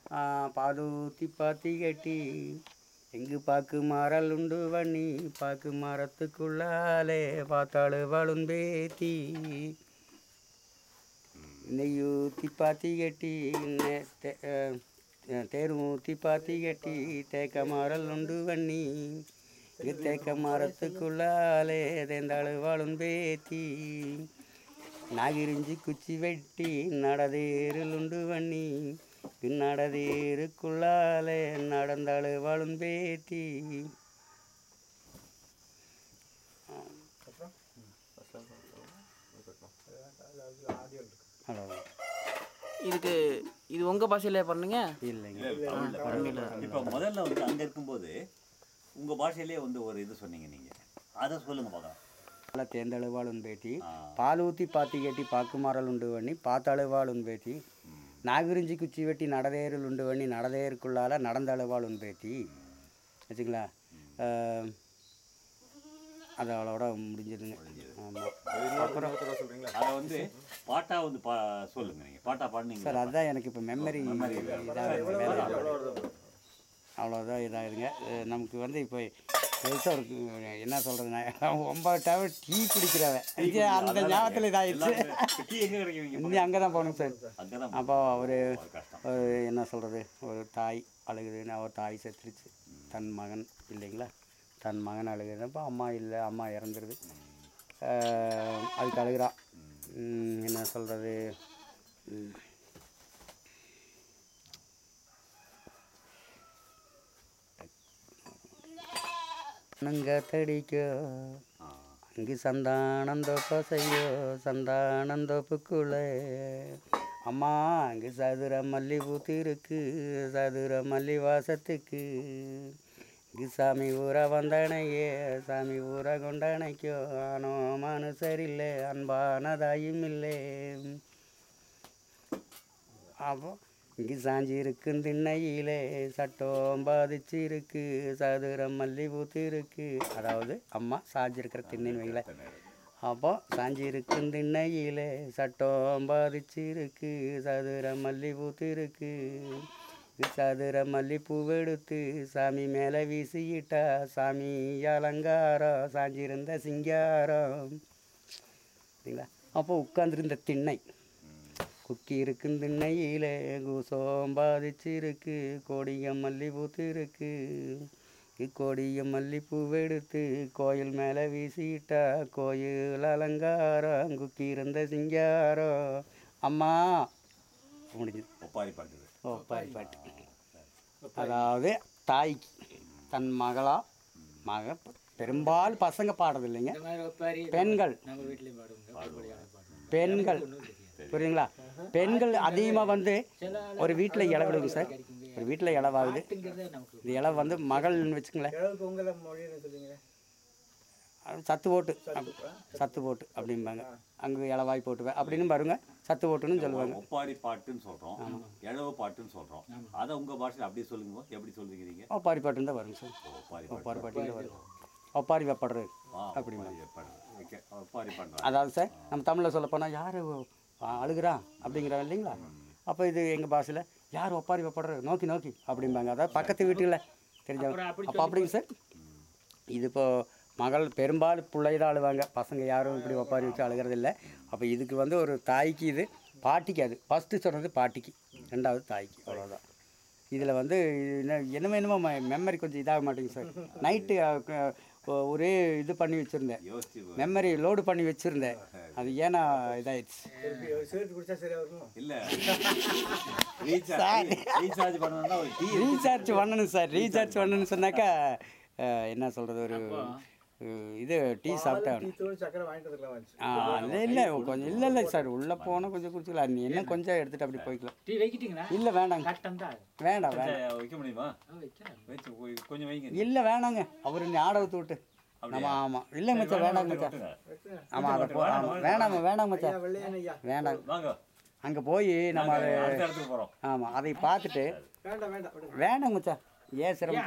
பால் ஊற்றி பாத்தி கட்டி எங்கு பாக்கு மரல் உண்டு வண்ணி பாக்கு மரத்துக்குள்ளாலே பார்த்தாಳು வளும்பேத்தி நெய் ஊற்றி பாத்தி கட்டி நெ- தே- அஹ் தேர் ஊற்றி பாத்தி கட்டி தேக்க மரல் உண்டு வண்ணி இது தேக்க மரத்துக்குள்ளாலே தேந்தாಳು வளும்பேத்தி நாகிரிஞ்சி குச்சி வெட்டி நடதேருளுண்டு வண்ணி நடதேருக்குள்ளாலே நடந்தாಳು வளும்பேத்தி அவ்வளோதான் இதுக்கு இது உங்க பாஷையில பண்ணுங்க இல்லைங்க இப்போ முதல்ல வந்து அங்கே இருக்கும்போது உங்கள் பாஷையிலே வந்து ஒரு இது சொன்னீங்க நீங்கள் அதை சொல்லுங்க பார்க்கலாம் நல்லா தேர்ந்தழுவாளுன் பேட்டி ஆ. பால் ஊற்றி பாத்தி கட்டி பாக்குமாரல் உண்டு பண்ணி பாத்தழுவாளுன் பேட்டி நாகுறிஞ்சி குச்சி வெட்டி நடதேருள் உண்டு பண்ணி நடதேருக்குள்ளால நடந்தழுவாளுன் பேட்டி வச்சுங்களா ஆஹ், அது அவ்வளோட முடிஞ்சதுங்க ஆமாம் அப்புறம் அதை வந்து பாட்டா வந்து பா சொல்லுங்க நீங்கள் பாட்டா பாடுனீங்க சார் அதுதான் எனக்கு இப்போ மெமரி இதாக வேலை அவ்வளோதான் இதாகுதுங்க அஹ் நமக்கு வந்து இப்போ பெருசாக ஒரு என்ன சொல்கிறதுனா ஒன்பது டவர் டீ குடிக்கிறவன் இது அந்த ஞாபகத்தில் இதாகிடுச்சு டீ எங்கே கிடைக்குவீங்க இன்னும் அங்கே தான் போகணும் சார் அங்கே தான் அப்போ ஒரு கஷ்டம் ஒரு என்ன சொல்கிறது ஒரு தாய் அழுகுதுன்னு அவர் தாய் செத்துருச்சு தன் மகன் இல்லைங்களா தன் மகன் அழுகுது அப்போ அம்மா இல்லை அம்மா இறந்துருது ஆஹ் அதுக்கு அழுகுறான் உம், என்ன சொல்கிறது நங்க தடிக்கோ அங்கு சந்தானந்தோப்ப செய்யோ சந்தானந்தோப்புக்குள்ளே அம்மா அங்கு சதுர மல்லி பூத்து இருக்கு சதுர மல்லி வாசத்துக்கு இங்கு சாமி ஊர வந்தனையே சாமி ஊர கொண்டனைக்கோ ஆனோ மனுஷரில்லை அன்பானதாயும் இல்லை அப்போ இங்கு சாஞ்சி இருக்கும் திண்ணையிலே சட்டம் பாதிச்சு இருக்கு சதுரம் மல்லி பூத்து இருக்கு அதாவது அம்மா சாஞ்சி இருக்கிற திண்ணைன்னு வைங்களேன் அப்போ சாஞ்சி இருக்கும் திண்ணையிலே சட்டம் பாதிச்சு இருக்கு சதுர மல்லி பூத்து இருக்கு இது சதுர மல்லிப்பூ எடுத்து சாமி மேலே வீசிட்டா சாமி அலங்காரம் சாஞ்சிருந்த சிங்காரம் சரிங்களா அப்போ உட்காந்துருந்த திண்ணை குக்கி இருக்கும் திண்ணையிலே கூசம் பாதிச்சு இருக்கு கோடிய மல்லி பூத்து இருக்கு கோடிய மல்லிப்பூ எடுத்து கோயில் மேலே வீசிட்டா கோயில் அலங்காரம் குக்கி இருந்த சிங்காரம் அம்மா முடிஞ்சது ஒப்பாரி பாட்டு ஓ பாரி பாட்டு அதாவது தாய்க்கு தன் மகளா மக பெரும்பாலும் பசங்க பாடுறது இல்லைங்க பெண்கள் பெண்கள் புரியுதுங்களா பெண்கள் அதிகமாக வந்து ஒரு வீட்டில் இலவிடுங்க சார் ஒரு வீட்டில் இலவாகுது இந்த இலை வந்து மகள்னு வச்சுங்களேன் உங்களை மொழின்னு சொல்றீங்களே அது சத்து போட்டு அப்~ சத்து போட்டு அப்படிம்பாங்க அங்கே இலவாய் போட்டுவேன் அப்படின்னு பாருங்க சத்து போட்டுன்னு சொல்லுவாங்க ஒப்பாரி பாட்டுன்னு சொல்கிறோம் எழவு பாட்டுன்னு சொல்கிறோம் அதை உங்கள் பாஷையில் அப்படியே சொல்லுங்க எப்படி சொல்லுகிறீங்க ஒப்பாரி பாட்டுன்னு தான் வருங்க சார் ஒப்பாரி ஒப்பாரி பாட்டுன்னு தான் வரும் ஒப்பாரி வெப்படுறது அப்படி ஒப்பாரி பண்ணுறேன் அதாவது சார் நம்ம தமிழில் சொல்ல போனால் யார் அழுகுறான் அப்படிங்கிறான் இல்லைங்களா அப்போ இது எங்கள் பாஷையில் யார் ஒப்பாரி வைப்படுறது நோக்கி நோக்கி அப்படிம்பாங்க அதாவது பக்கத்து வீட்டில் தெரிஞ்சவங்க அப்போ அப்படிங்க சார் இது இப்போ மகள் பெரும்பாலும் பிள்ளை தான் அழுவாங்க பசங்க யாரும் இப்படி ஒப்பாரி வச்சு அழுகிறது இல்லை அப்போ இதுக்கு வந்து ஒரு தாய்க்கு இது பாட்டிக்கு அது ஃபஸ்ட்டு சொன்னது பாட்டிக்கு ரெண்டாவது தாய்க்கு அவ்வளோதான் இதில் வந்து என்ன என்னமோ என்னமோ மெமரி கொஞ்சம் இதாக மாட்டேங்குது சார் நைட்டு ஒரே இது பண்ணி வச்சுருந்தேன் யோசிச்சு மெமரி லோடு பண்ணி வச்சுருந்தேன் அது ஏன்னா இதாயிடுச்சு சிகரெட் குடிச்சா சரியா வருமோ இல்லை ரீசார்ஜ் ரீசார்ஜ் பண்ணணும்னா ஒரு டீ ரீசார்ஜ் பண்ணணும் சார் ரீசார்ஜ் பண்ணணும்னு சொன்னாக்கா அஹ், என்ன சொல்கிறது ஒரு அஹ், இது டீ சாப்பிட்டேன் டீ தூள் சக்கரை வாங்கிட்டு வந்துக்கலாம் வந்துச்சு ஆ இல்லை இல்லை கொஞ்சம் இல்லை இல்லை சார் உள்ளே போனால் கொஞ்சம் குடிச்சிக்கலாம் நீ என்ன கொஞ்சம் எடுத்துகிட்டு அப்படி போய்க்கலாம் டீ வைக்கிட்டீங்களா இல்லை வேண்டாங்க கட்டம் தான் வேண்டாம் வேண்டாம் வைக்க முடியுமா வைக்கிறேன் வச்சு கொ- கொஞ்சம் வைங்க இல்லை வேணாங்க அவர் நீ ஆட ஊற்று விட்டு நம்ம ஆமாம் இல்லை மச்சான் வேண்டாங்க மச்சான் விட்டுருங்க. ஆமாம் அதை போ ஆமாம் வேணாம் வேண்டாம் மச்சான் வெள்ளையன் ஐயா வேண்டாம் வாங்க அங்கே போய் நம்ம அதை அடுத்த இடத்துக்கு போகிறோம் ஆமாம் அதை பார்த்துட்டு வேண்டாம் வேண்டாம் விடுங்க வேண்டாங்க மச்சான் ஏன் சிரமம்